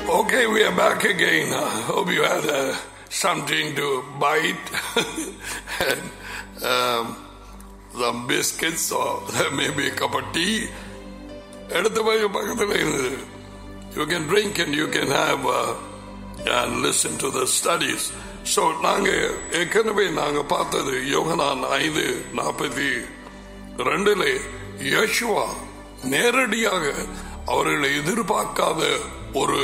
Okay, we are back again. I hope you had uh, something to bite and um, some biscuits or maybe a cup of tea. எடுத்து போய் பக்கத்தில் இருந்தது you can drink and you can have and listen to the studies so நாங்கள் ஏற்கனவே நாங்கள் பார்த்தது யோகனான் ஐந்து நாற்பத்தி ரெண்டுல யேசுவா நேரடியாக அவர்களை எதிர்பார்க்காத ஒரு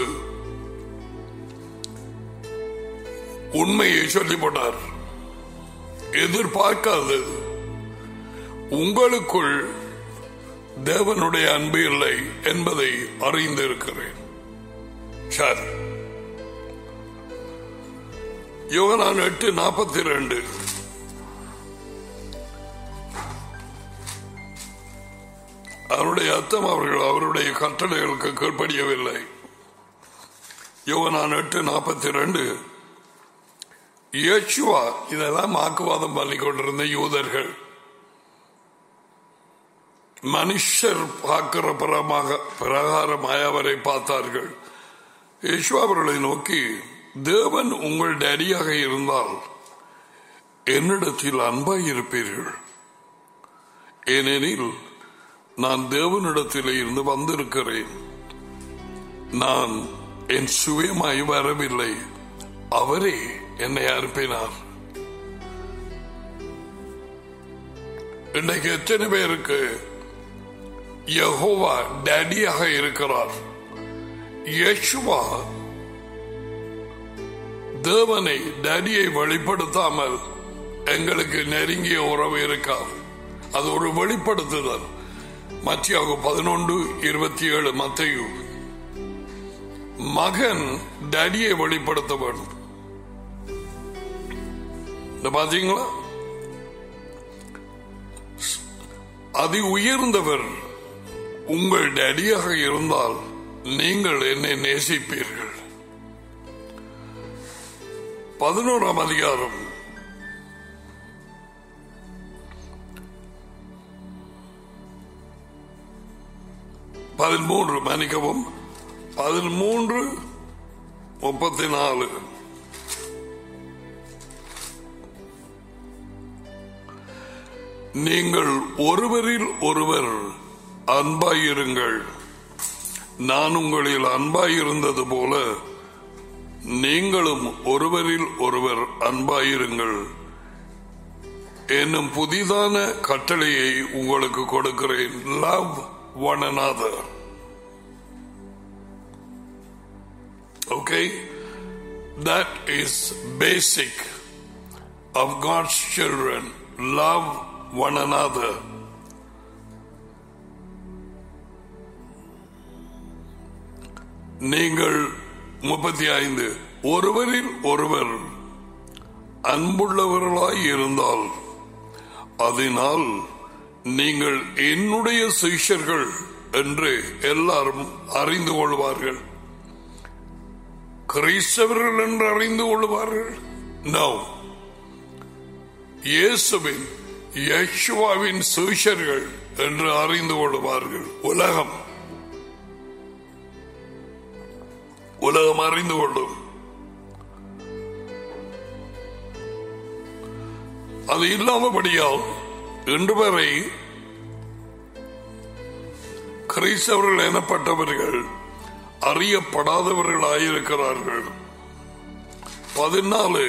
உண்மையை சொல்லி போட்டார் எதிர்பார்க்காதது உங்களுக்குள் தேவனுடைய அன்பு இல்லை என்பதை அறிந்திருக்கிறேன் சரி யோகனான் எட்டு நாற்பத்தி ரெண்டு அவருடைய அர்த்தம் அவர்கள் அவருடைய கட்டளைகளுக்கு கீழ்ப்படியவில்லை யோகனான் எட்டு நாற்பத்தி ரெண்டு இயேசுவா இதெல்லாம் வாக்குவாதம் பண்ணி கொண்டிருந்த யூதர்கள் மனுஷர் பார்க்கிற பிரமாக பிரகாரமாய் அவரை பார்த்தார்கள் யேசுவா அவர்களை நோக்கி தேவன் உங்கள் டேடியாக இருந்தால் என்னிடத்தில் அன்பாய் இருப்பீர்கள் ஏனெனில் நான் தேவனிடத்தில் இருந்து வந்திருக்கிறேன் நான் என் சுயமாய் வரவில்லை அவரே என்னை அனுப்பினார் இன்றைக்கு எத்தனை பேருக்கு யகோவா டேடியாக இருக்கிறார் யேசுவா தேவனை டேடியை வெளிப்படுத்தாமல் எங்களுக்கு நெருங்கிய உறவு இருக்காது அது ஒரு வெளிப்படுத்துதல் மத்தியாக பதினொன்று இருபத்தி ஏழு மத்தையு மகன் டேடியை வெளிப்படுத்த வேண்டும் இந்த பாத்தீங்களா அதி உயர்ந்தவர் உங்கள் டேடியாக இருந்தால் நீங்கள் என்னை நேசிப்பீர்கள் பதினோராம் அதிகாரம் பதிமூன்று மன்னிக்கவும் பதிமூன்று முப்பத்தி நாலு நீங்கள் ஒருவரில் ஒருவர் அன்பாயிருங்கள் நான் உங்களில் அன்பாயிருந்தது போல நீங்களும் ஒருவரில் ஒருவர் அன்பாயிருங்கள் என்னும் புதிதான கட்டளையை உங்களுக்கு கொடுக்கிறேன் love one another. Okay? That is basic of God's children. Love one another. நீங்கள் முப்பத்தி ஐந்து ஒருவரில் ஒருவர் அன்புள்ளவர்களாய் இருந்தால் அதனால் நீங்கள் என்னுடைய சிஷ்யர்கள் என்று எல்லாரும் அறிந்து கொள்வார்கள் கிறிஸ்தவர்கள் என்று அறிந்து கொள்வார்கள் நோ இயேசுவின் யேசுவாவின் சிஷர்கள் என்று அறிந்து கொள்வார்கள் உலகம் உலகம் அறிந்து கொள்ளும் அது இல்லாதபடியால் இன்று வரை கிறிஸ்தவர்கள் எனப்பட்டவர்கள் அறியப்படாதவர்களாயிருக்கிறார்கள் பதினாலு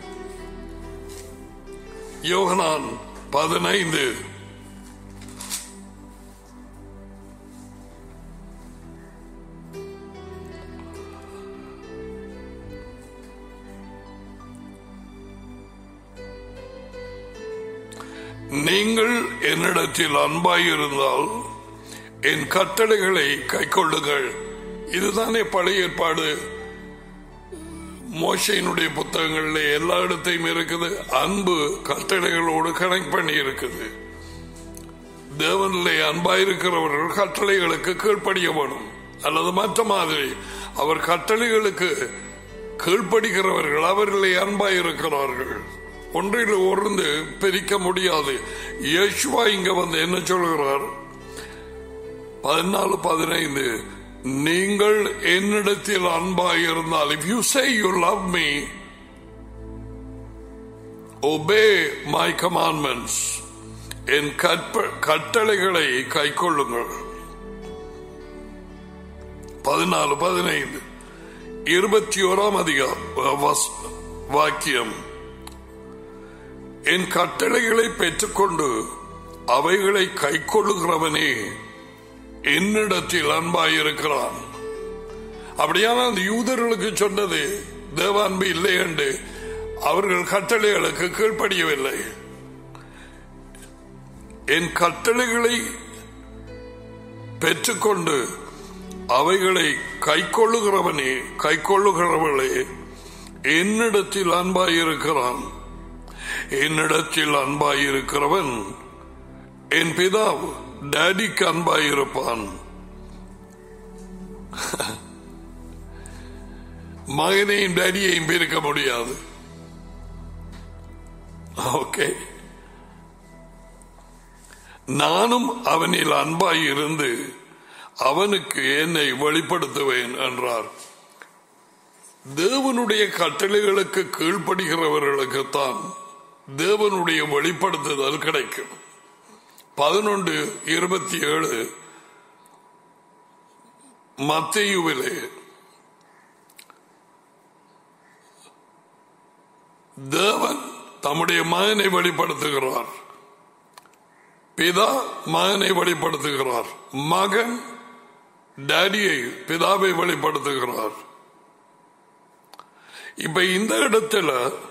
யோகனான் பதினைந்து நீங்கள் என்னிடத்தில் அன்பாயிருந்தால் என் கட்டளைகளை கை கொள்ளுங்கள் இதுதானே பழைய ஏற்பாடு மோசையினுடைய புத்தகங்கள்ல எல்லா இடத்தையும் இருக்குது அன்பு கட்டளைகளோடு கனெக்ட் பண்ணி இருக்குது தேவனிலே அன்பாயிருக்கிறவர்கள் கட்டளைகளுக்கு கீழ்ப்படிய வேணும் அல்லது மற்ற மாதிரி அவர் கட்டளைகளுக்கு கீழ்ப்படுகிறவர்கள் அவர்களே அன்பாயிருக்கிறார்கள் ஒன்றில் ஒருந்து பிரிக்க முடியாது யேசுவா இங்க வந்து என்ன சொல்கிறார் பதினாலு பதினைந்து நீங்கள் என்னிடத்தில் அன்பாய் இருந்தால் if you say you love me obey my commandments என் கற்ப- கட்டளைகளை கைக்கொள்ளுங்கள் பதினாலு பதினைந்து இருபத்தி ஓராம் அதிகாரம் வஸ்- வாக்கியம் என் கட்டளைகளை பெற்றுக்கொண்டு அவைகளை கைக்கொள்ளுகிறவனே என்னிடத்தில் அன்பாயிருக்கிறான் அப்படியான அந்த யூதர்களுக்கு சொன்னது தேவ அன்பு இல்லை என்று அவர்கள் கட்டளைகளுக்கு கீழ்ப்படியவில்லை என் கட்டளைகளை பெற்றுக்கொண்டு அவைகளை கைக்கொள்ளுகிறவனே கைக்கொள்ளுகிறவளே என்னிடத்தில் அன்பாயிருக்கிறான் என்னிடத்தில் அன்பாயிருக்கிறவன் என் பிதா டேடிக்கு அன்பாயிருப்பான் மகனையும் டேடியையும் பிரிக்க முடியாது ஓகே நானும் அவனில் அன்பாய் இருந்து அவனுக்கு என்னை வெளிப்படுத்துவேன் என்றார் தேவனுடைய கட்டளைகளுக்கு கீழ்ப்படுகிறவர்களுக்குத்தான் தேவனுடைய வெளிப்படுத்துதல் கிடைக்கும் பதினொன்று இருபத்தி ஏழு மத்தியுவிலே தேவன் தம்முடைய மகனை வெளிப்படுத்துகிறார் பிதா மகனை வெளிப்படுத்துகிறார் மகன் டேடியை பிதாவை வெளிப்படுத்துகிறார் இப்ப இந்த இடத்துல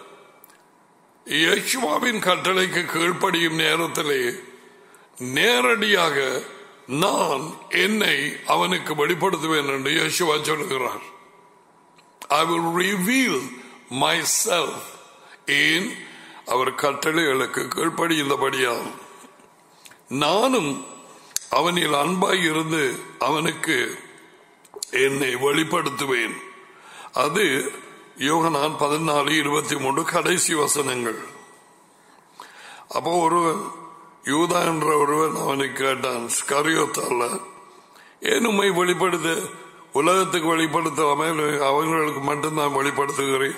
யேசுவாவின் கட்டளைக்கு கீழ்ப்படியும் நேரத்திலே நேரடியாக நான் என்னை அவனுக்கு வெளிப்படுத்துவேன் என்று யேசுவா சொல்லுகிறார் I will reveal myself ஏன் அவர் கட்டளைகளுக்கு கீழ்ப்படிந்தபடியாகும் நானும் அவனில் அன்பாய் இருந்து அவனுக்கு என்னை வெளிப்படுத்துவேன் அது யோகனான் பதினாலு இருபத்தி மூன்று கடைசி வசனங்கள் அப்போ ஒருவன் யூதா என்ற ஒருவன் அவனுக்கு கேட்டான் ஸ்கரியோத்தால ஏன் உண்மை வெளிப்படுத்த உலகத்துக்கு வெளிப்படுத்தாமல் அவங்களுக்கு மட்டும்தான் வெளிப்படுத்துகிறேன்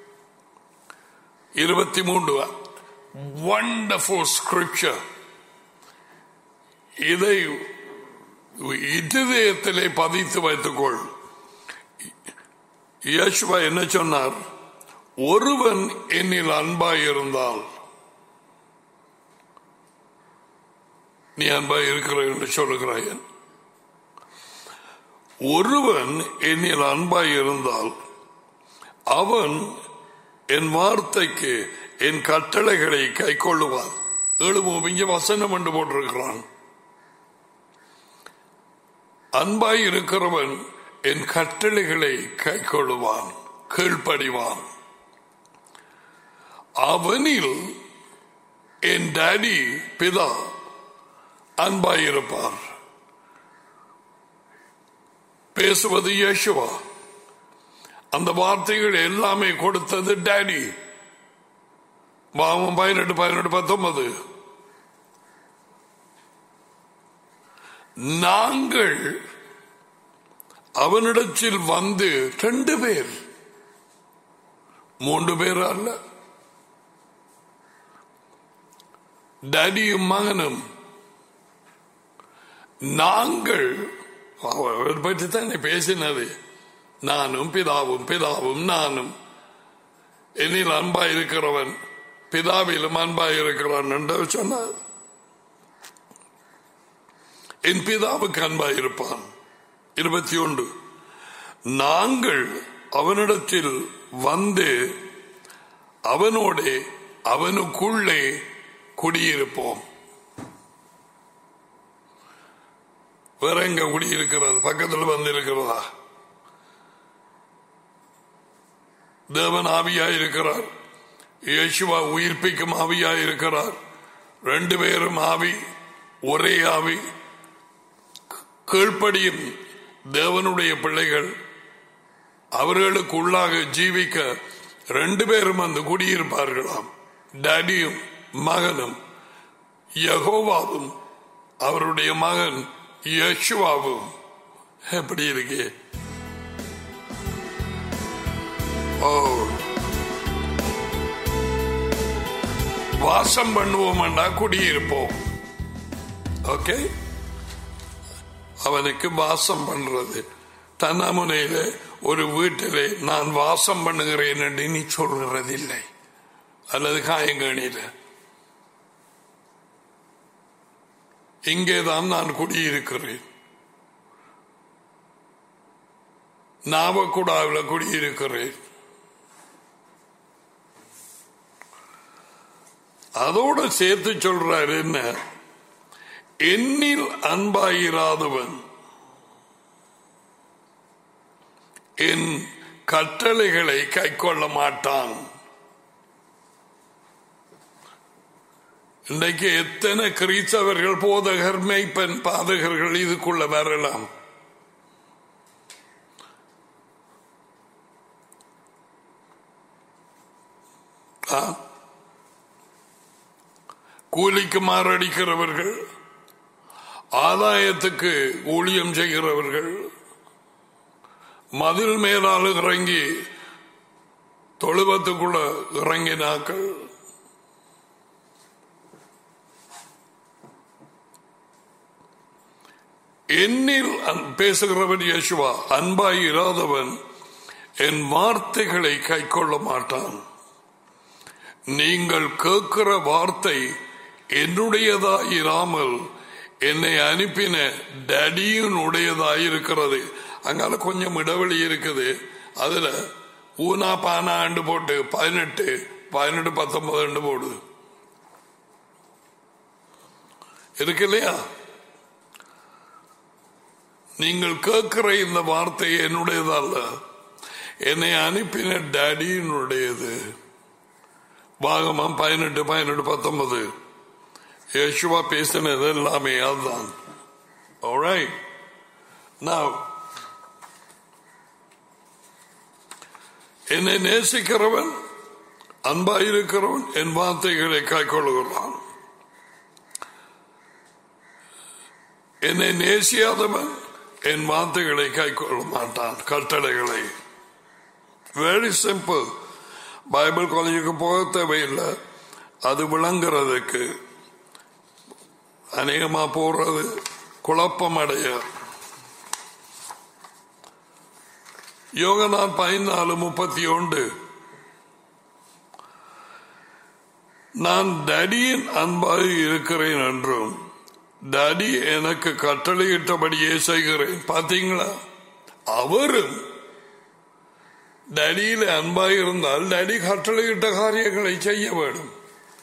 இருபத்தி மூன்று வண்டர்ஃபுல் ஸ்கிரிப்சர் இதை இதயத்திலே பதித்து வைத்துக்கொள் யேசுவா என்ன சொன்னார் ஒருவன் என்னில் அன்பாய் இருந்தால் நீ அன்பாய் இருக்கிற என்று சொல்லுகிறாய் ஒருவன் என்னில் அன்பாய் இருந்தால் அவன் என் வார்த்தைக்கு என் கட்டளைகளை கை கொள்ளுவான் எழுபோம் இங்கே வசனம் என்று போட்டிருக்கிறான் அன்பாய் இருக்கிறவன் என் கட்டளைகளை கை கொள்ளுவான் கீழ்ப்படிவான் அவனில் என் டாடி பிதா அன்பாயிருப்பார் பேசுவது யேசுவா அந்த வார்த்தைகள் எல்லாமே கொடுத்தது டாடி பாவம் பதினெட்டு பதினெட்டு பத்தொன்பது நாங்கள் அவனிடத்தில் வந்து ரெண்டு பேர் மூன்று பேர் அல்ல டேடியும் மகனும் நாங்கள் அவர் பற்றி தானே பேசினது நானும் பிதாவும் பிதாவும் நானும் என்னில் அன்பாய் இருக்கிறவன் பிதாவிலும் அன்பாய் இருக்கிறான் என்று சொன்னார் என் பிதாவுக்கு அன்பாய் இருப்பான் இருபத்தி ஒன்று நாங்கள் அவனிடத்தில் வந்து அவனோட அவனுக்குள்ளே குடியிருப்போம் வேற எங்க குடியிருக்கிறது பக்கத்தில் வந்து இருக்கிறதா தேவன் ஆவியாய் இருக்கிறார் இயேசுவா உயிர்ப்பிக்கும் ஆவியாய் இருக்கிறார் ரெண்டு பேரும் ஆவி ஒரே ஆவி கீழ்ப்படியும் தேவனுடைய பிள்ளைகள் அவர்களுக்கு உள்ளாக ஜீவிக்க ரெண்டு பேரும் அந்த குடியிருப்பார்களாம் டேடியும் மகனும் யகோவாவும் அவருடைய மகன் யேசுவாவும் எப்படி இருக்கு ஓ வாசம் பண்ணுவோம்டா குடியிருப்போம் ஓகே அவனுக்கு வாசம் பண்றது தன்னாமுனையில ஒரு வீட்டிலே நான் வாசம் பண்ணுகிறேன் என்று நீ சொல்கிறதில்லை அல்லது காயங்கணியில இங்கேதான் நான் குடியிருக்கிறேன் நாவக்குடாவில் குடியிருக்கிறேன் அதோட சேர்த்து சொல்றாரு என்ன என்னில் அன்பாயிராதவன் என் கட்டளைகளை கைக்கொள்ள மாட்டான் இன்றைக்கு எத்தனை கிறிஸ்தவர்கள் போதகர் மெய்ப்பெண் பாதகர்கள் இதுக்குள்ள வரலாம் ஆ? கூலிக்கு மாரடிக்கிறவர்கள் ஆதாயத்துக்கு ஊழியம் செய்கிறவர்கள் மதில் மேலால் இறங்கி தொழுவத்துக்குள்ள இறங்கினாக்கள் என்னில் அன்- பேசுகிறவன் யேசுவா அன்பாய் இராதவன் என் வார்த்தைகளை கைக்கொள்ள மாட்டான் நீங்கள் கேட்கிற வார்த்தை என்னுடையதாயிராமல் என்னை அனுப்பின டடியினுடையதாயிருக்கிறது அங்கால கொஞ்சம் இடைவெளி இருக்குது அதுல ஊனா பானா ஆண்டு போட்டு பதினெட்டு பதினெட்டு பத்தொன்பது ஆண்டு போடுது இருக்கு இல்லையா நீங்கள் கேட்கிற இந்த வார்த்தை என்னுடையதல்ல என்னை அனுப்பின டேடியினுடையது பாகமம் பதினெட்டு பதினெட்டு பத்தொன்பது யேசுவா பேசினது எல்லாமே அதுதான் Alright. Now, என்னை நேசிக்கிறவன் அன்பாயிருக்கிறவன் என் வார்த்தைகளை கைக்கொள்கிறான் என்னை நேசியாதவன் என் வார்த்தைகளை கைக்கொள்ள மாட்டான் கட்டளைகளை வெரி சிம்பிள் பைபிள் காலேஜுக்கு போக தேவையில்லை அது விளங்குறதுக்கு அநேகமா போறது குழப்பம் அடைய யோகநாத் பதினாலு முப்பத்தி ஒன்று நான் டடியின் அன்பாக இருக்கிறேன் என்றும் டடி எனக்கு கட்டளையிட்டபடியே செய்கிறேன் பாத்தீங்களா அவரும் டடியில அன்பாக இருந்தால் டடி கட்டளையிட்ட காரியங்களை செய்ய வேண்டும்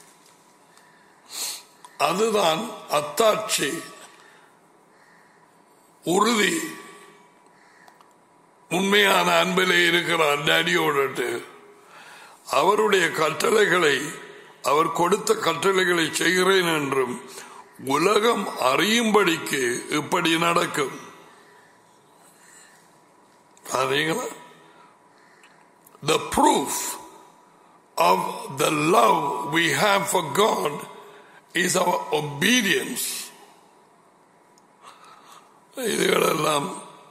அதுதான் அத்தாட்சி உறுதி உண்மையான அன்பிலே இருக்கிறார் டேடியோடு அவருடைய கட்டளைகளை அவர் கொடுத்த கட்டளைகளை செய்கிறேன் என்றும் உலகம் அறியும்படிக்கு இப்படி நடக்கும் பாத்தீங்களா the proof of the love we have for God is our obedience. இதுகளெல்லாம்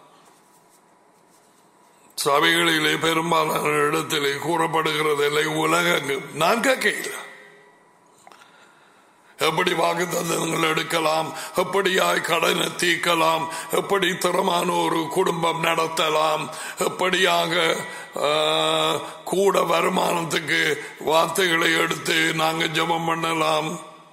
சபைகளிலே பெரும்பாலான இடத்திலே கூறப்படுகிறதில்லை உலகெங்கும் நான் கேட்கல எப்படி வாக்குத்தத்தங்கள் எடுக்கலாம் எப்படியாய் கடனை தீர்க்கலாம் எப்படி திறமான ஒரு குடும்பம் நடத்தலாம் எப்படியாக ஆ, கூட வருமானத்துக்கு வார்த்தைகளை எடுத்து நாங்க ஜெபம் பண்ணலாம்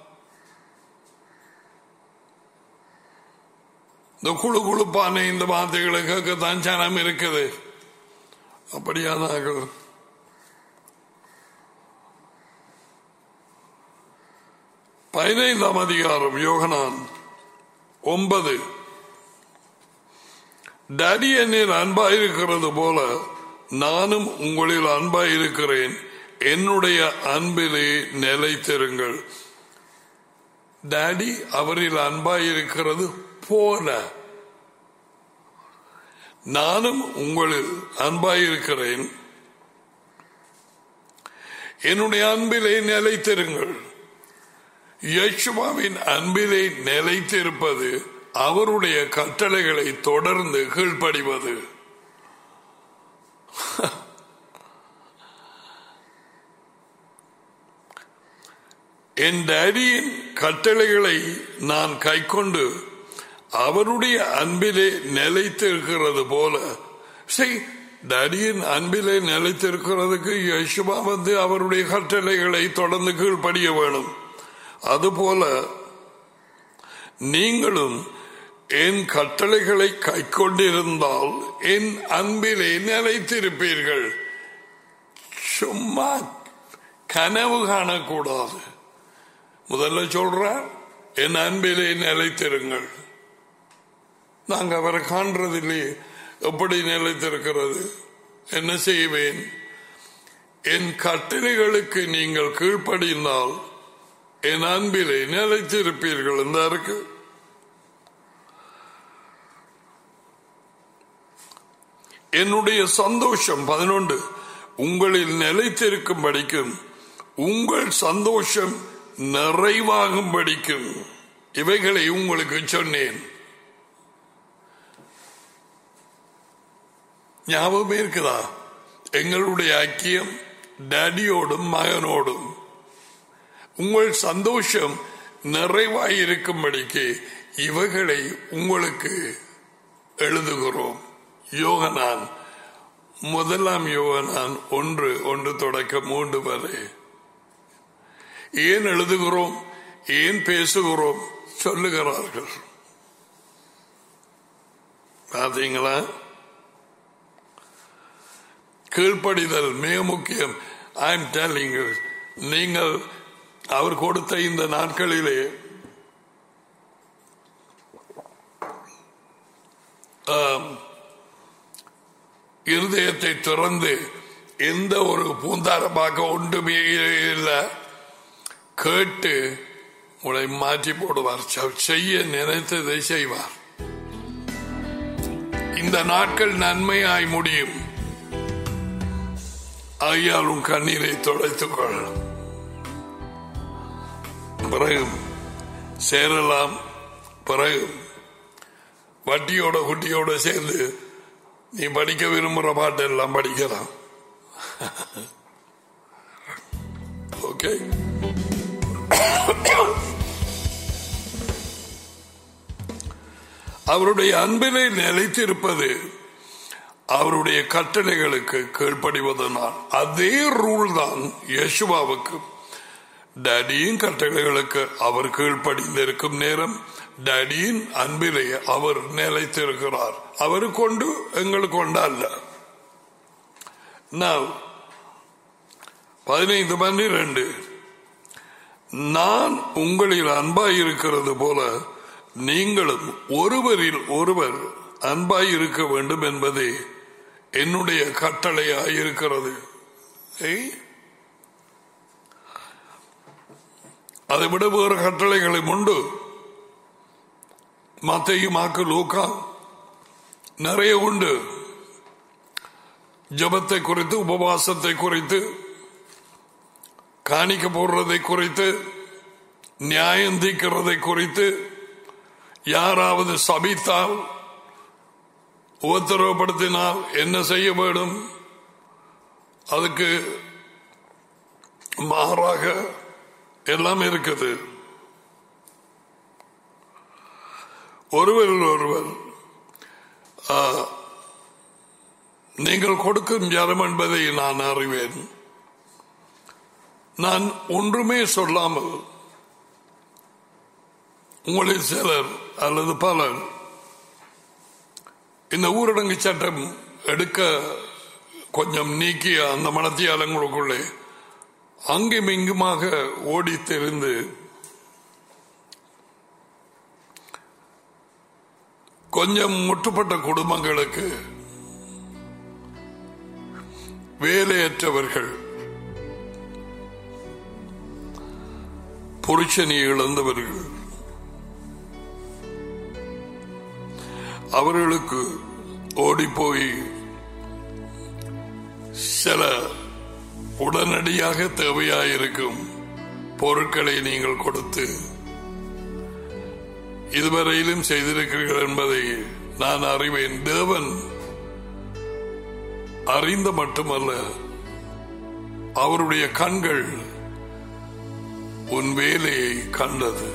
இந்த குழு குழுப்பான இந்த வார்த்தைகளை கேட்கத்தான் ஜனம் இருக்குது அப்படியானார்கள் பதினைந்தாம் அதிகாரம் யோகனான் ஒன்பது டடி என்னில் அன்பாயிருக்கிறது போல நானும் உங்களில் அன்பாயிருக்கிறேன் என்னுடைய அன்பிலே நிலைத்திருங்கள் டாடி அவரில் அன்பாயிருக்கிறது போல நானும் உங்களில் அன்பாயிருக்கிறேன் என்னுடைய அன்பிலே நிலைத்திருங்கள் யேசுவாவின் அன்பிலே நிலைத்திருப்பது அவருடைய கட்டளைகளை தொடர்ந்து கீழ்ப்படிவது என் டேடியின் கட்டளைகளை நான் கைக்கொண்டு அவருடைய அன்பிலே நிலைத்திருக்கிறது போல சரி டேடியின் அன்பிலே நிலைத்திருக்கிறதுக்கு யசுவா வந்து அவருடைய கட்டளைகளை தொடர்ந்து கீழ்ப்படிய வேணும் அதுபோல நீங்களும் என் கட்டளைகளை கைக்கொண்டிருந்தால் என் அன்பிலே நிலைத்திருப்பீர்கள் சும்மா கனவு காணக்கூடாது முதல்ல சொல்றார் என் அன்பிலே நிலைத்திருங்கள் நாங்க அவரை காண்றதில்லையே எப்படி நிலைத்திருக்கிறது என்ன செய்வேன் என் கட்டளைகளுக்கு நீங்கள் கீழ்ப்படிந்தால் என் அன்பிலே நிலைத்திருப்பீர்கள் இந்த இருக்கு என்னுடைய சந்தோஷம் பதினொன்று உங்களில் நிலைத்திருக்கும் படிக்கும் உங்கள் சந்தோஷம் நிறைவாகும் படிக்கும் இவைகளை உங்களுக்கு சொன்னேன் ஞாபகம் இருக்குதா எங்களுடைய ஐக்கியம் டேடியோடும் மகனோடும் உங்கள் சந்தோஷம் நிறைவாயிருக்கும்படிக்கு இவைகளை உங்களுக்கு எழுதுகிறோம் யோகனான் முதலாம் யோகனான் ஒன்று ஒன்று தொடக்க மூன்று வரை ஏன் எழுதுகிறோம் ஏன் பேசுகிறோம் சொல்லுகிறார்கள் பார்த்தீங்களா கீழ்ப்படிதல் மிக முக்கியம் ஐ எம் டெல்லிங் நீங்கள் அவர் கொடுத்த இந்த நாட்களிலே இருதயத்தை திறந்து எந்த ஒரு பூந்தாரமாக ஒன்றுமே இல்லை கேட்டு உங்களை மாற்றி போடுவார் செய்ய நினைத்ததை செய்வார் இந்த நாட்கள் நன்மையாய் முடியும் ஐயாலும் கண்ணீரை துடைத்துக் கொள் பிறகு சேரலாம் பிறகு வட்டியோட குட்டியோட சேர்ந்து நீ படிக்க விரும்புற பாட்டு எல்லாம் படிக்கலாம் ஓகே அவருடைய அன்பினை நிலைத்திருப்பது அவருடைய கட்டளைகளுக்கு கீழ்ப்படிவதனால் அதே ரூல் தான் யசுவாவுக்கு டேடியின் கட்டளைகளுக்கு அவர் கீழ்ப்படிந்திருக்கும் நேரம் டேடியின் அன்பிலே அவர் நிலைத்திருக்கிறார் அவரு கொண்டு எங்களுக்கு கொண்டு அல்ல பதினைந்து பன்னிரண்டு நான் உங்களில் அன்பாய் இருக்கிறது போல நீங்களும் ஒருவரில் ஒருவர் அன்பாய் இருக்க வேண்டும் என்பதே என்னுடைய கட்டளையாயிருக்கிறது அதை விட வேறு கட்டளைகளும் உண்டு மத்தையுமாக்கு லூக்கா நிறைய உண்டு ஜபத்தை குறித்து உபவாசத்தை குறித்து காணிக்க போடுறதை குறித்து நியாயம் தீக்கிறதை குறித்து யாராவது சபித்தால் உபத்திரவப்படுத்தினால் என்ன செய்ய வேண்டும் அதுக்கு மாறாக எல்லாம் இருக்குது ஒருவர் ஒருவர் நீங்கள் கொடுக்கும் ஜலம் என்பதை நான் அறிவேன் நான் ஒன்றுமே சொல்லாமல் உங்களில் சிலர் அல்லது பலர் இந்த ஊரடங்கு சட்டம் எடுக்க கொஞ்சம் நீக்கிய அந்த மனத்தியாலங்களுக்குள்ளே அங்கும் இங்குமாக ஓடி தெரிந்து கொஞ்சம் முட்டுப்பட்ட குடும்பங்களுக்கு வேலையற்றவர்கள் புருஷனை இழந்தவர்கள் அவர்களுக்கு ஓடிப்போய் சில உடனடியாக தேவையாயிருக்கும் பொருட்களை நீங்கள் கொடுத்து இதுவரையிலும் செய்திருக்கிறீர்கள் என்பதை நான் அறிவேன் தேவன் அறிந்த மட்டுமல்ல அவருடைய கண்கள் உன் வேலையை கண்டது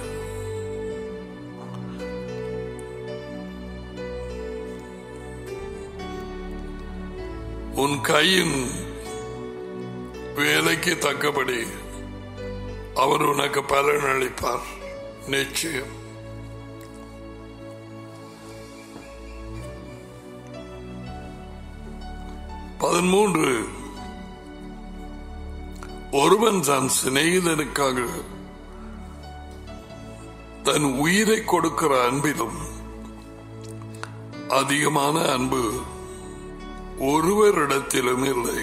உன் கையின் வேலைக்கு தக்கபடி அவர் உனக்கு பலன் அளிப்பார் நிச்சயம் பதிமூன்று ஒருவன் தன் சிநேகிதனுக்காக தன் உயிரை கொடுக்கிற அன்பிலும் அதிகமான அன்பு ஒருவரிடத்திலும் இல்லை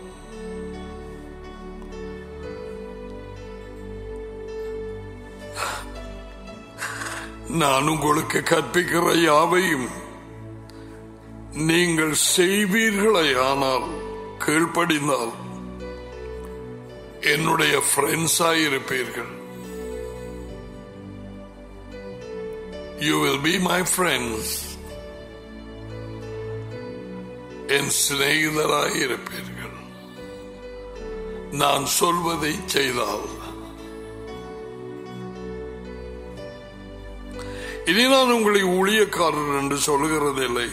நான் உங்களுக்கு கற்பிக்கிற யாவையும் நீங்கள் செய்வீர்களே ஆனால் கீழ்ப்படிந்தால் என்னுடைய ஃப்ரெண்ட்ஸாய் இருப்பீர்கள் you will be my friends என் சிநேகிதராய் இருப்பீர்கள் நான் சொல்வதை செய்தால் இனி நான் உங்களை ஊழியக்காரர் என்று சொல்லுகிறதில்லை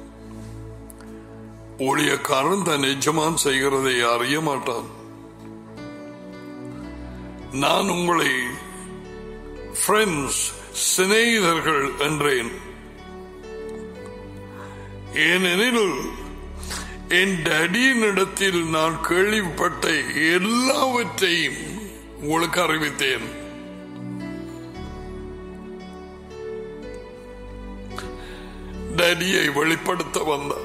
ஊழியக்காரன் தன் எஜமான் செய்கிறதை அறிய மாட்டான் நான் உங்களை ஃப்ரெண்ட்ஸ் சிநேகிதர்கள் என்றேன் ஏனெனில் என் டடியின் இடத்தில் நான் கேள்விப்பட்ட எல்லாவற்றையும் உங்களுக்கு அறிவித்தேன் டடியை வெளிப்படுத்த வந்தார்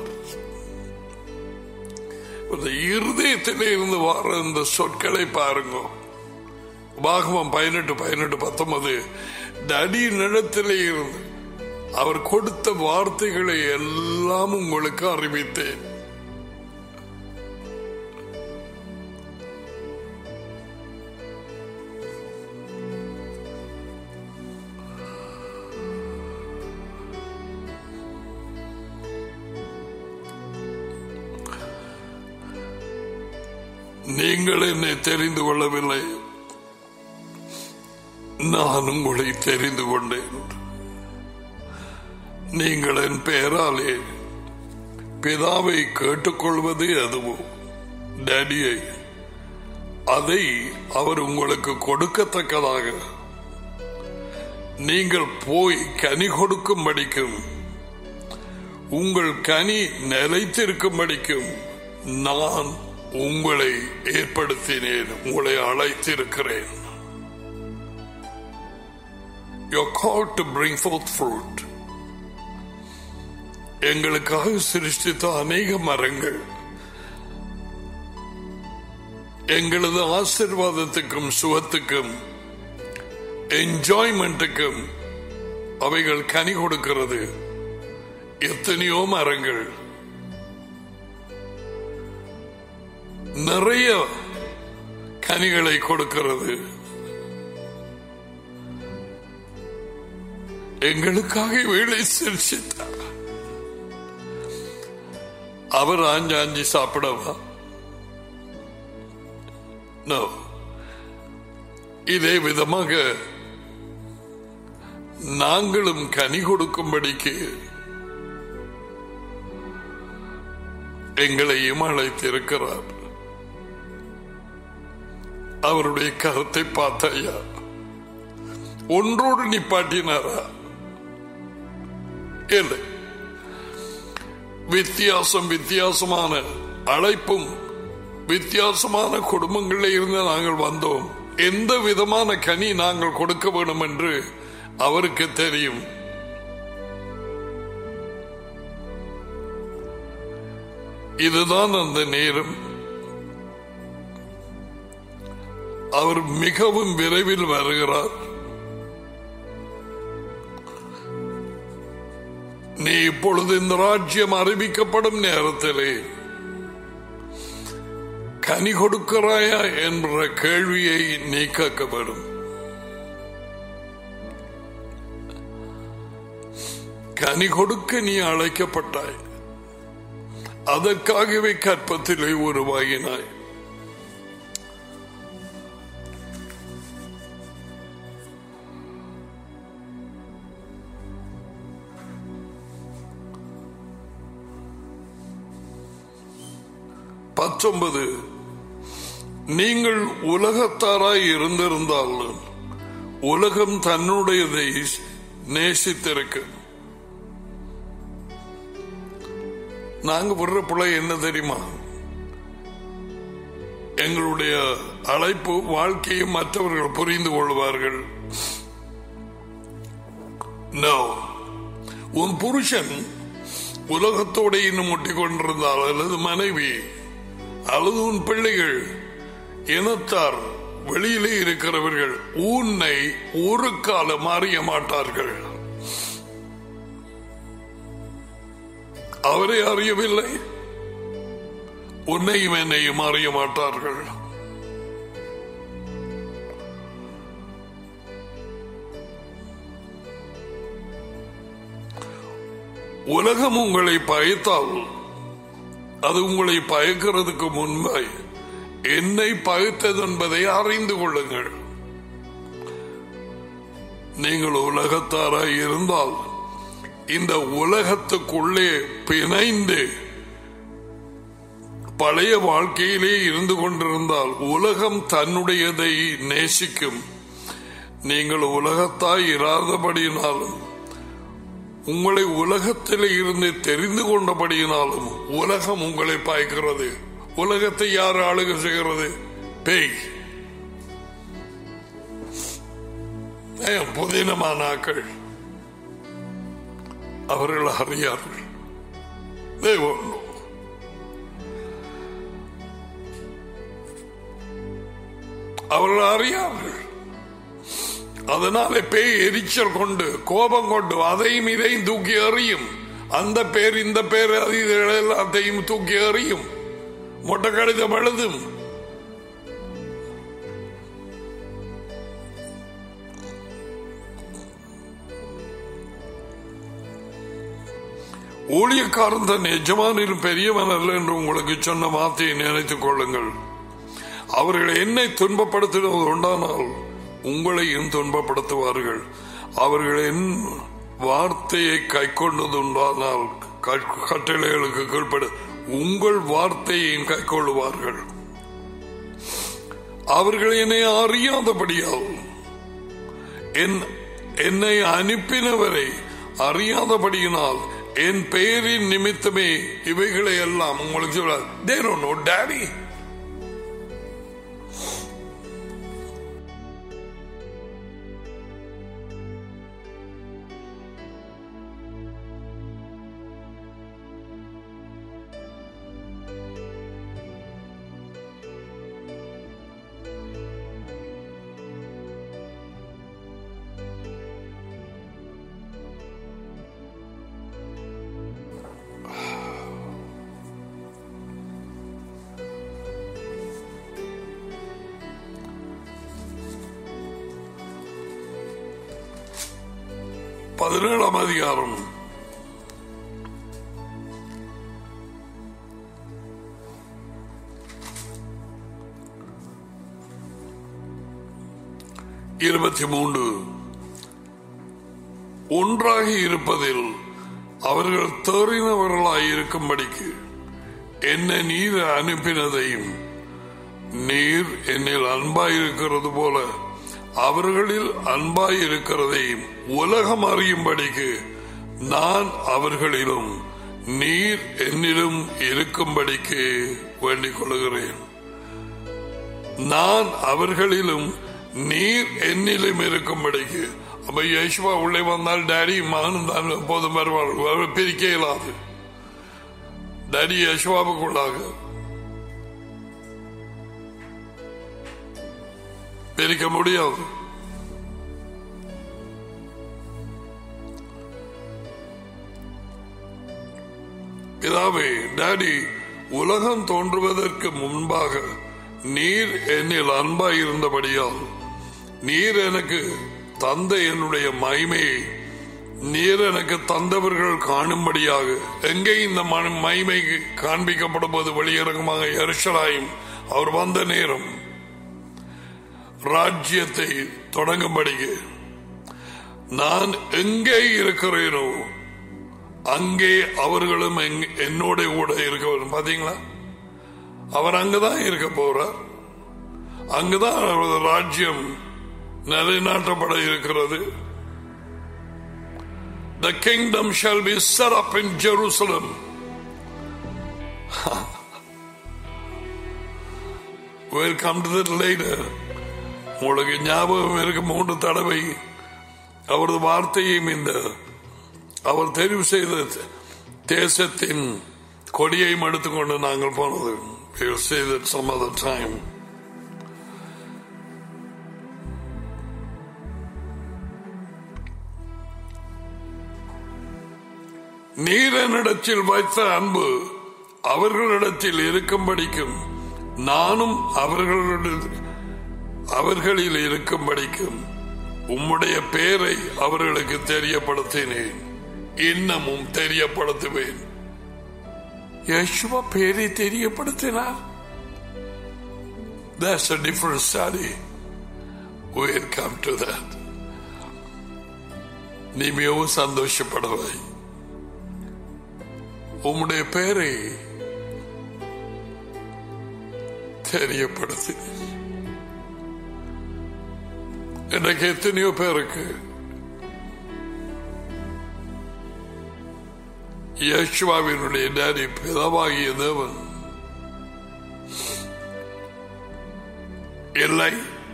இந்த இருதயத்திலே இருந்து வர இந்த சொற்களை பாருங்க பாகவம் பதினெட்டு பதினெட்டு பத்தொன்பது டடியின் இடத்திலே இருந்து அவர் கொடுத்த வார்த்தைகளை எல்லாம் உங்களுக்கு அறிவித்தேன் நீங்கள் என்னை தெரிந்து கொள்ளவில்லை நான் உங்களை தெரிந்து கொண்டேன் நீங்கள் என் பெயராலே பிதாவை கேட்டுக்கொள்வது எதுவோ டேடியை அதை அவர் உங்களுக்கு கொடுக்கத்தக்கதாக நீங்கள் போய் கனி கொடுக்கும்படிக்கும் உங்கள் கனி நிலைத்திருக்கும்படிக்கும் நான் உங்களை ஏற்படுத்தினேன் உங்களை அழைத்திருக்கிறேன் You're called to bring forth fruit. எங்களுக்காக சிருஷ்டித்த அநேக மரங்கள் எங்களது ஆசிர்வாதத்துக்கும் சுகத்துக்கும் என்ஜாய்மெண்ட்டுக்கும் அவைகள் கனி கொடுக்கிறது எத்தனையோ மரங்கள் நிறைய கனிகளை கொடுக்கிறது எங்களுக்காக வேலை சிரிச்சித்தார் அவர் ஆஞ்சி ஆஞ்சி சாப்பிடவா No. இதே விதமாக நாங்களும் கனி கொடுக்கும்படிக்கு எங்களையும் அழைத்திருக்கிறார் அவருடைய கருத்தை பார்த்தையா ஒன்றோடு நிப்பாட்டினாரா இல்லை வித்தியாசம் வித்தியாசமான அழைப்பும் வித்தியாசமான குடும்பங்களில் இருந்து நாங்கள் வந்தோம் எந்த விதமான கனி நாங்கள் கொடுக்க வேண்டும் என்று அவருக்கு தெரியும் இதுதான் அந்த நேரம் அவர் மிகவும் விரைவில் வருகிறார் நீ இப்பொழுது இந்த ராஜ்யம் அறிவிக்கப்படும் நேரத்திலே கனி கொடுக்கிறாயா என்ற கேள்வியை நீ கேட்க வேண்டும் கனி கொடுக்க நீ அழைக்கப்பட்டாய் அதற்காகவே கற்பத்திலே உருவாகினாய் பத்தொன்பது நீங்கள் உலகத்தாராய் இருந்திருந்தாலும் உலகம் தன்னுடையதை நேசித்திருக்கு நாங்க விடுற பிள்ளை என்ன தெரியுமா எங்களுடைய அழைப்பு வாழ்க்கையை மற்றவர்கள் புரிந்து கொள்வார்கள் No. உன் புருஷன் உலகத்தோட இன்னும் முட்டிக் கொண்டிருந்தால் அல்லது மனைவி அல்லது உன் பிள்ளைகள் இனத்தார் வெளியிலே இருக்கிறவர்கள் உன்னை ஒரு காலம் அறிய மாட்டார்கள் அவரை அறியவில்லை உன்னையும் என்னையும் அறிய மாட்டார்கள் உலகம் உங்களை பயத்தால் அது உங்களை பயக்கிறதுக்கு முன்பே என்னை பகைத்தது என்பதை அறிந்து கொள்ளுங்கள் நீங்கள் உலகத்தாராய் இருந்தால் இந்த உலகத்துக்குள்ளே பிணைந்து பழைய வாழ்க்கையிலே இருந்து கொண்டிருந்தால் உலகம் தன்னுடையதை நேசிக்கும் நீங்கள் உலகத்தாய் இராதபடியினாலும் உங்களை உலகத்தில் இருந்து தெரிந்து கொண்டபடியினாலும் உலகம் உங்களை பாய்க்கிறது உலகத்தை யார் ஆளுக செய்கிறது பேய் ஏன் புதினமானாக்கள் அவர்கள் அறியார்கள் They won't know. அவர்கள் அறியார்கள் அதனாலே பேய் எரிச்சல் கொண்டு கோபம் கொண்டு அதையும் இதையும் தூக்கி எறியும் அந்த பேர் இந்த பேர் அது இது எல்லாத்தையும் தூக்கி எறியும் மொட்டை கடிதம் எழுதும் ஊழியக்காரன் தன் எஜமானின் பெரியவன் அல்ல என்று உங்களுக்கு சொன்ன வார்த்தையை நினைத்துக் கொள்ளுங்கள் அவர்கள் என்னை துன்பப்படுத்தினது உண்டானால் உங்களையும் துன்பப்படுத்துவார்கள் அவர்கள் என் வார்த்தையை கை கொண்டது உண்டானால் கட்டளைகளுக்கு கீழ்ப்படு உங்கள் வார்த்தையையும் கை கொள்ளுவார்கள் அவர்கள் என்னை அறியாதபடியால் என் என்னை அனுப்பினவரை அறியாதபடியினால் என் பெயரின் நிமித்தமே இவைகளை எல்லாம் உங்களுக்கு சொல்ல தேர் நோ டேடி பதினேழாம் அதிகாரம் இருபத்தி மூன்று ஒன்றாக இருப்பதில் அவர்கள் தேறினவர்களாய் இருக்கும்படிக்கு என்ன நீர் அனுப்பினதையும் நீர் என்னில் அன்பாயிருக்கிறது போல அவர்களில் அன்பாயிருக்கிறதையும் உலகம் அறியும்படிக்கு நான் அவர்களிலும் நீர் என்னிலும் இருக்கும்படிக்கு வேண்டிக் கொள்கிறேன் நான் அவர்களிலும் நீர் என்னிலும் இருக்கும்படிக்கு அப்ப யேசுவா உள்ளே வந்தால் டேடி மகனும் தான் எப்போதும் வருவார்கள் பிரிக்க இயலாது டேடி யேசுவாவுக்குள்ளாக பிரிக்க முடியாது பிதாவே டாடி உலகம் தோன்றுவதற்கு முன்பாக நீர் என்னில் அன்பாய் இருந்தபடியால் நீர் எனக்கு தந்த என்னுடைய மகிமையை நீர் எனக்கு தந்தவர்கள் காணும்படியாக எங்கே இந்த ம- மகிமை காண்பிக்கப்படும் போது வெளியிறங்குமாக எருசலாயும் அவர் வந்த நேரம் ராஜ்யத்தை தொடங்கும்படிக்கு நான் எங்கே இருக்கிறேனோ அங்கே அவர்களும் எங்க- என்னோட கூட இருக்க வேண்டும் பாத்தீங்களா அவர் அங்கதான் இருக்க போறார் அங்குதான் அவரது ராஜ்யம் நிலைநாட்டப்பட இருக்கிறது The kingdom shall be set up in Jerusalem. we'll come to that later. உங்களுக்கு ஞாபகம் இருக்க மூன்று தடவை அவரது வார்த்தையும் இந்த அவர் தெரிவு செய்த தேசத்தின் கொடியையும் எடுத்துக்கொண்டு நாங்கள் போனது We'll say that some other time. நீர் என்னிடத்தில் வைத்த அன்பு அவர்களிடத்தில் இருக்கும்படிக்கும் நானும் அவர்களிட அவர்களில் இருக்கும்படிக்கும் உம்முடைய பெயரை அவர்களுக்கு தெரியப்படுத்தினேன் இன்னமும் தெரியப்படுத்துவேன் யேசுவா பேரை தெரியப்படுத்தினார் That's a different study. We'll come to that. நீ மிகவும் சந்தோஷப்படுவாய் உம்முடைய பெயரை தெரியப்படுத்தி இன்றைக்கு எத்தனையோ பேருக்கு யேசுவாவினுடைய டேடி பிதாவாகிய தேவன் இல்லை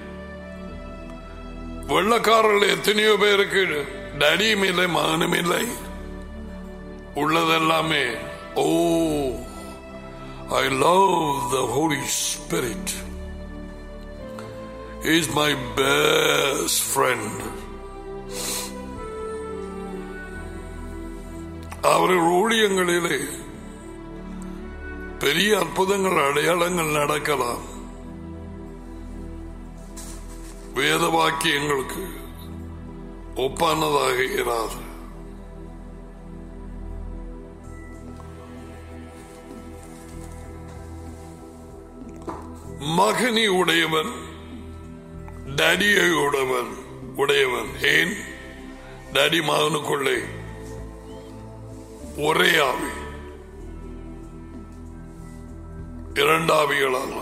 வெள்ளக்காரர்கள் எத்தனையோ பேருக்கு டேடியும் இல்லை மகனும் இல்லை உள்ளதெல்லாமே oh I love the Holy Spirit is my best friend அவர்கள் ஊழியங்களிலே பெரிய அற்புதங்கள் அடையாளங்கள் நடக்கலாம் வேத வாக்கியங்களுக்கு ஒப்பானதாக இராது மகனி உடையவன் டேடியை உடையவன் உடையவன் ஏன் டேடி மகனுக்குள்ளே ஒரே ஆவி இரண்டாவிகள் அல்ல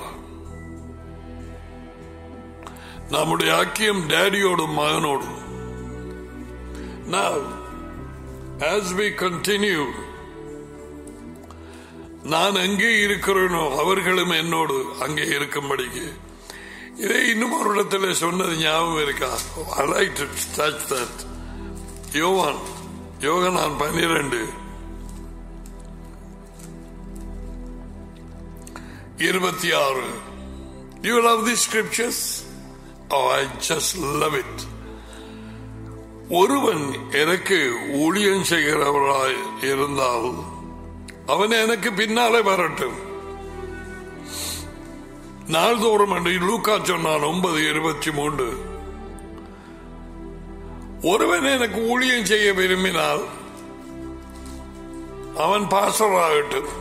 நம்முடைய ஐக்கியம் டேடியோடும் மகனோடும் Now, as we continue, நான் எங்கே இருக்கிறேனோ அவர்களும் என்னோடு அங்கே இருக்கும்படிக்கு இதை இன்னும் ஒரு இடத்துல சொன்னது ஞாபகம் இருக்கா I like to touch that. யோவான் யோகனான் பன்னிரண்டு இருபத்தி ஆறு You love these scriptures? Oh, I just love it. ஒருவன் எனக்கு ஊழியம் செய்கிறவராய் இருந்தால் அவன் எனக்கு பின்னாலே வரட்டும் நாள்தோறும் என்று லூக்கா சொன்னான் ஒன்பது இருபத்தி மூன்று ஒருவன் எனக்கு ஊழியம் செய்ய விரும்பினால் அவன் பாசராகட்டும்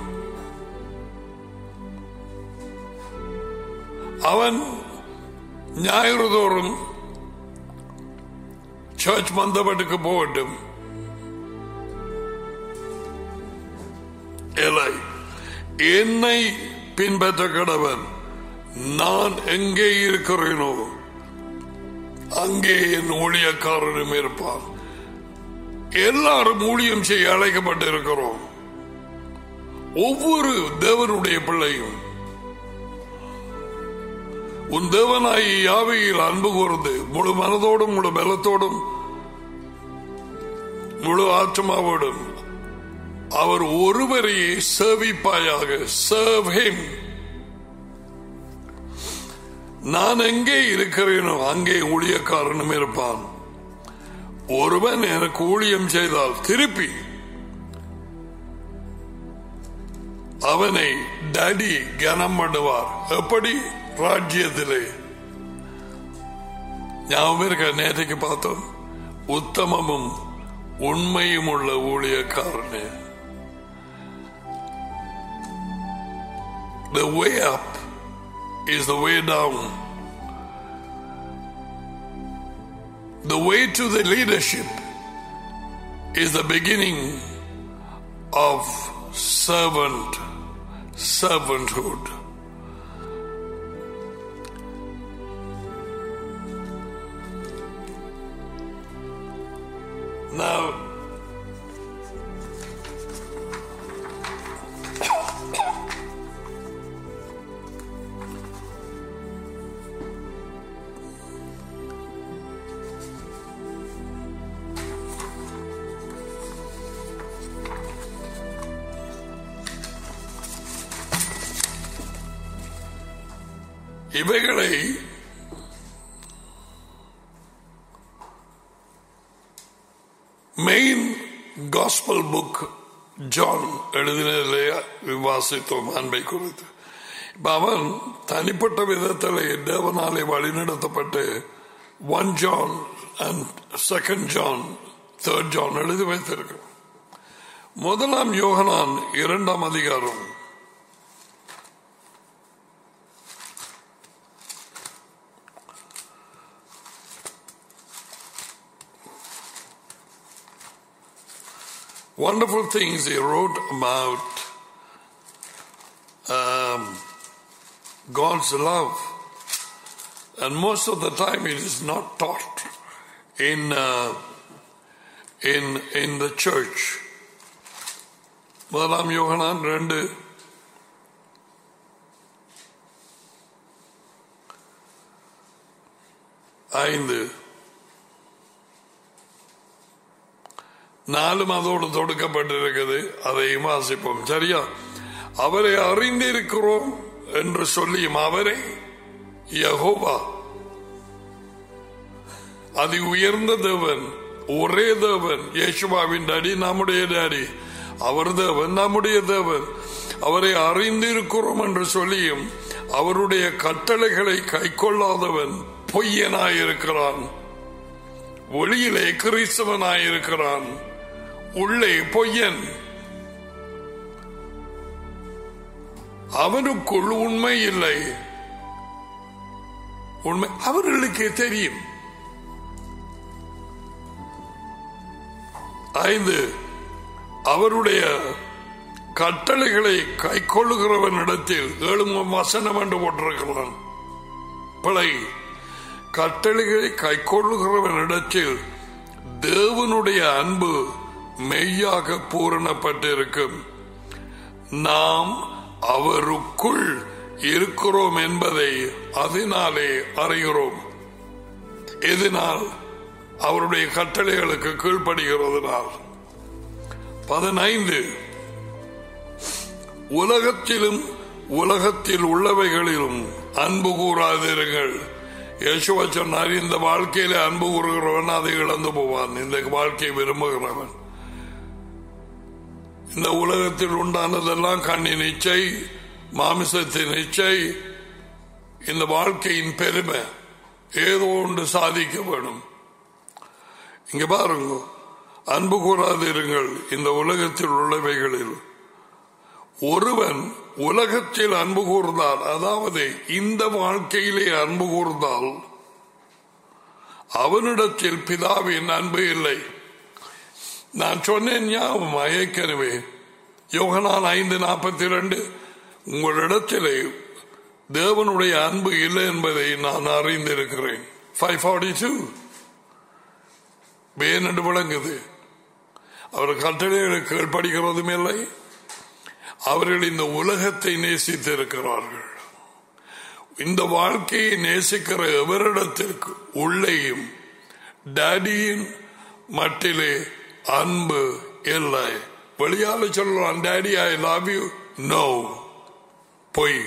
அவன் ஞாயிறு தோறும் சர்ச் மந்தபட்டுக்கு போகட்டும் இல்லை என்னை பின்பற்ற கடவன் நான் எங்கே இருக்கிறேனோ அங்கே என் ஊழியக்காரனும் இருப்பான் எல்லாரும் ஊழியம் செய்ய அழைக்கப்பட்டிருக்கிறோம் ஒவ்வொரு தேவனுடைய பிள்ளையும் உன் தேவனாய் யாவையில் அன்பு கூர்ந்து முழு மனதோடும் முழு பலத்தோடும் முழு ஆத்மாவோடும் அவர் ஒருவரையே சேவிப்பாயாக சர்வ் ஹிம் நான் எங்கே இருக்கிறேனோ அங்கே ஊழியக்காரனும் இருப்பான் ஒருவன் எனக்கு ஊழியம் செய்தால் திருப்பி அவனை டடி கனம் பண்ணுவார் எப்படி ராஜ்யத்திலே ஞாபகம் இருக்க நேற்றைக்கு பார்த்தோம் உத்தமமும் உண்மையும் உள்ள ஊழியக்காரனே The way up is the way down. The way to the leadership is the beginning of servant servanthood. Now, இவைகளை மெயின் காஸ்பல் புக் ஜான் எழுதினதிலே விவாசித்தோம் அன்பை குறித்து இப்ப அவன் தனிப்பட்ட விதத்தில் தேவனாலே வழிநடத்தப்பட்டு one John and second John third John எழுதி வைத்திருக்கிறான் முதலாம் யோகனான் இரண்டாம் அதிகாரம் wonderful things he wrote about um, God's love. And most of the time it is not taught in, uh, in, in the church. முதலாம் யோகனான் ரெண்டு ஐந்து நாலும் அதோடு தொடுக்கப்பட்டிருக்குது அதையும் வாசிப்போம் சரியா அவரை அறிந்திருக்கிறோம் என்று சொல்லியும் அவரை யகோவா அதி உயர்ந்த தேவன் ஒரே தேவன் இயேசுவாவின் டாடி நம்முடைய டாடி அவர் தேவன் நம்முடைய தேவன் அவரை அறிந்திருக்கிறோம் என்று சொல்லியும் அவருடைய கட்டளைகளை கைக்கொள்ளாதவன் பொய்யனாயிருக்கிறான் ஒளியிலே கிறிஸ்தவனாயிருக்கிறான் உள்ளே பொய்யன் அவனுக்குள் உண்மை இல்லை உண்மை அவர்களுக்கே தெரியும் ஐந்து அவருடைய கட்டளைகளை கைக்கொள்ளுகிறவனிடத்தில் ஏழு வசனம் என்று போட்டிருக்கிறான் பிழை கட்டளைகளை கைக்கொள்ளுகிறவனிடத்தில் தேவனுடைய அன்பு மெய்யாக பூரணப்பட்டிருக்கும் நாம் அவருக்குள் இருக்கிறோம் என்பதை அதனாலே அறிகிறோம் எதனால் அவருடைய கட்டளைகளுக்கு கீழ்ப்படுகிறதுனால் பதினைந்து உலகத்திலும் உலகத்தில் உள்ளவைகளிலும் அன்பு கூறாதிருங்கள் யேசுவா சொன்னார் இந்த வாழ்க்கையில அன்பு கூறுகிறவன் அதை இழந்து போவான் இந்த வாழ்க்கையை விரும்புகிறவன் இந்த உலகத்தில் உண்டானதெல்லாம் கண்ணின் இச்சை மாமிசத்தின் இச்சை இந்த வாழ்க்கையின் பெருமை ஏதோ ஒன்று சாதிக்க வேணும் இங்க பாருங்க அன்பு கூறாதிருங்கள் இந்த உலகத்தில் உள்ளவைகளில் ஒருவன் உலகத்தில் அன்பு கூர்ந்தால் அதாவது இந்த வாழ்க்கையிலே அன்பு கூர்ந்தால் அவனிடத்தில் பிதாவின் அன்பு இல்லை நான் சொன்னேன் ஞாபகம் ஏற்கனவே யோகனான் ஐந்து நாற்பத்தி ரெண்டு உங்களிடத்திலே தேவனுடைய அன்பு இல்லை என்பதை நான் அறிந்திருக்கிறேன் ஃபைவ் ஃபார்ட்டி டூ வேனென்று விளங்குது அவர் கட்டளைகளுக்கு கீழ்ப்படுகிறதும் இல்லை அவர்கள் இந்த உலகத்தை நேசித்திருக்கிறார்கள் இந்த வாழ்க்கையை நேசிக்கிற எவரிடத்திற்கு உள்ளேயும் டேடியின் மட்டிலே அன்பு இல்லை வெளியால சொல்லலாம் daddy I love you no பொய்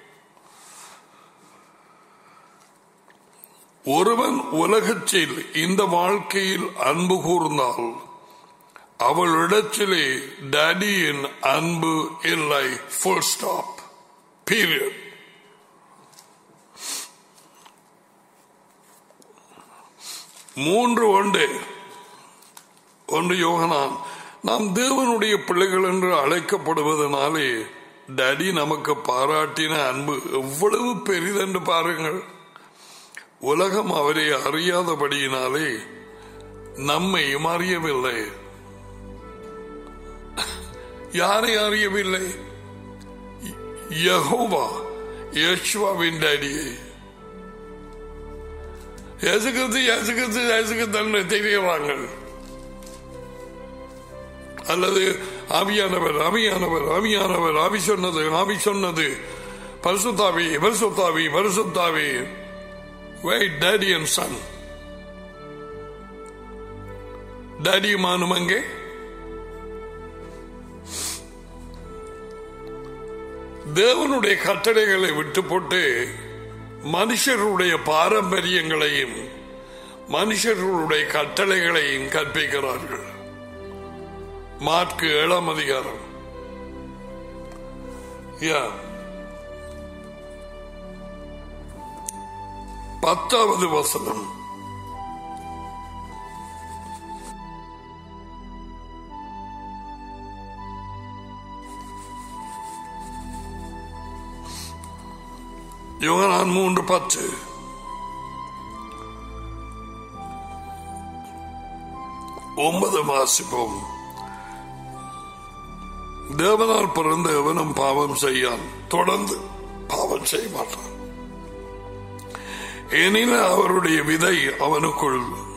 ஒருவன் உலகத்தில் இந்த வாழ்க்கையில் அன்பு கூர்ந்தால் அவளிடத்திலே டேடியின் அன்பு இல்லை ஃபுல் ஸ்டாப் பீரியட் மூன்று ஒன்று ஒன்று யோகனான் நாம் தேவனுடைய பிள்ளைகள் என்று அழைக்கப்படுவதனாலே டடி நமக்கு பாராட்டின அன்பு எவ்வளவு பெரிதென்று பாருங்கள் உலகம் அவரை அறியாதபடியினாலே நம்மையும் அறியவில்லை யாரை அறியவில்லை யகோவா யேசுவாவின் டேடியை எசுக்கிறது எசுக்கிறது எசுக்குத்தன்னு தெரியுறாங்க அல்லது ஆவியானவர் ஆவியானவர் ஆவியானவர் ஆவி சொன்னது ஆவி சொன்னது பரிசுத்தாவி பரிசுத்தாவி பரிசுத்தாவி வெயிட் டேடி அண்ட் சன் டேடியுமானும் அங்கே தேவனுடைய கட்டளைகளை விட்டு போட்டு மனுஷருடைய பாரம்பரியங்களையும் மனுஷர்களுடைய கட்டளைகளையும் கற்பிக்கிறார்கள் மார்க்கு ஏழாம் அதிகாரம் யா பத்தாவது வசனம் யோகனான் மூன்று பத்து ஒன்பது வாசிப்போம் தேவனால் பிறந்த எவனும் பாவம் செய்யான் தொடர்ந்து பாவம் செய்ய மாட்டான் எனின அவருடைய விதை அவனுக்குள்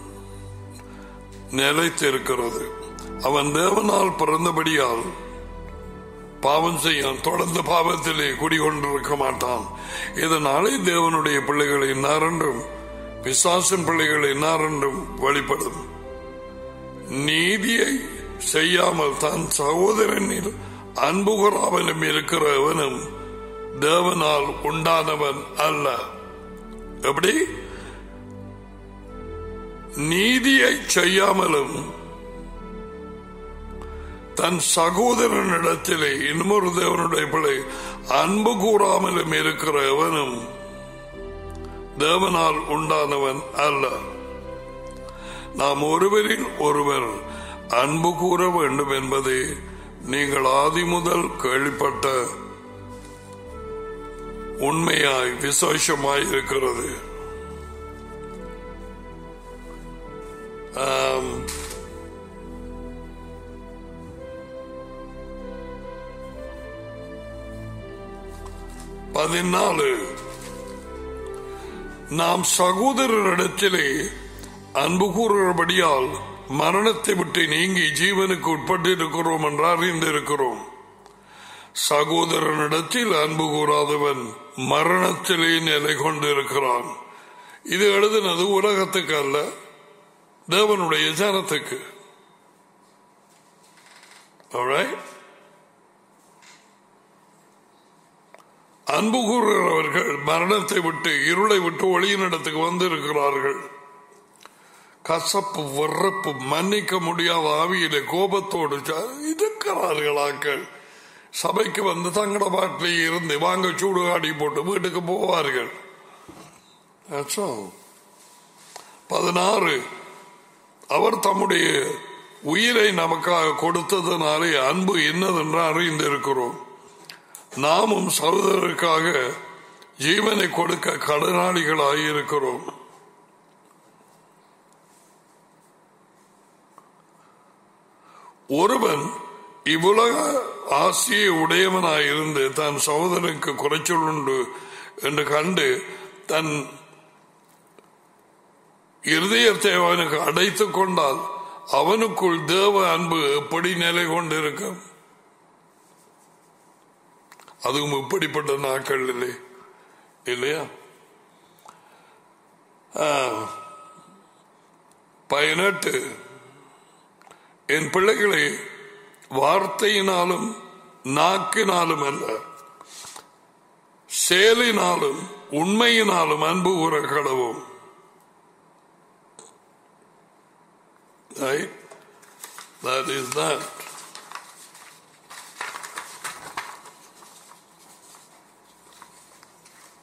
நிலைத்திருக்கிறது அவன் தேவனால் பிறந்தபடியால் பாவம் செய்யான் தொடர்ந்து பாவத்திலே குடிகொண்டிருக்க மாட்டான் இதனாலே தேவனுடைய பிள்ளைகளை இன்னாரென்றும் பிசாசின் பிள்ளைகளை இன்னாரென்றும் வழிபடும் நீதியை செய்யாமல் தன் சகோதரனில் அன்பு கூறாமலும் இருக்கிறவனும் தேவனால் உண்டானவன் அல்ல எப்படி நீதியை செய்யாமலும் தன் சகோதரனிடத்திலே இன்னொரு தேவனுடைய பிள்ளை அன்பு கூறாமலும் இருக்கிறவனும் தேவனால் உண்டானவன் அல்ல நாம் ஒருவரில் ஒருவர் அன்பு கூற வேண்டும் என்பதே நீங்கள் ஆதி முதல் கேள்விப்பட்ட உண்மையாய் விசேஷமாய் இருக்கிறது ஆம். பதினாலு நாம் சகோதரரிடத்திலே அன்பு கூறுகிறபடியால் மரணத்தை விட்டு நீங்கி ஜீவனுக்கு உட்பட்டு இருக்கிறோம் என்று அறிந்திருக்கிறோம் சகோதரனிடத்தில் அன்பு கூறாதவன் மரணத்திலே நிலை கொண்டிருக்கிறான் இது எழுதினது உலகத்துக்கு அல்ல தேவனுடைய ஜனத்துக்கு Alright? அன்பு கூறுகிறவர்கள் மரணத்தை விட்டு இருளை விட்டு ஒளியினிடத்துக்கு வந்திருக்கிறார்கள் கசப்பு வெறுப்பு மன்னிக்க முடியாத ஆவியில கோபத்தோடு ச- இருக்கிறார்களாக்கள் சபைக்கு வந்து தங்கட பாட்டிலே இருந்து வாங்க சூடுகாடி போட்டு வீட்டுக்கு போவார்கள் That's all. பதினாறு அவர் தம்முடைய உயிரை நமக்காக கொடுத்ததனாலே அன்பு என்னதென்று அறிந்திருக்கிறோம் நாமும் சகோதரருக்காக ஜீவனை கொடுக்க கடனாளிகளாய் இருக்கிறோம் ஒருவன் இவ்வுலக ஆசையை உடையவனாயிருந்து தன் சகோதரனுக்கு குறைச்சொல்லுண்டு என்று கண்டு தன் இருதயத்தை அவனுக்கு அடைத்துக் கொண்டால் அவனுக்குள் தேவ அன்பு எப்படி நிலை கொண்டிருக்கும் அதுவும் இப்படிப்பட்ட நாட்கள் இல்லை இல்லையா ஆ. பதினெட்டு என் பிள்ளைகளை வார்த்தையினாலும் நாக்கினாலும் அல்ல செயலினாலும் உண்மையினாலும் அன்பு கூற கடவும் Right? That is that.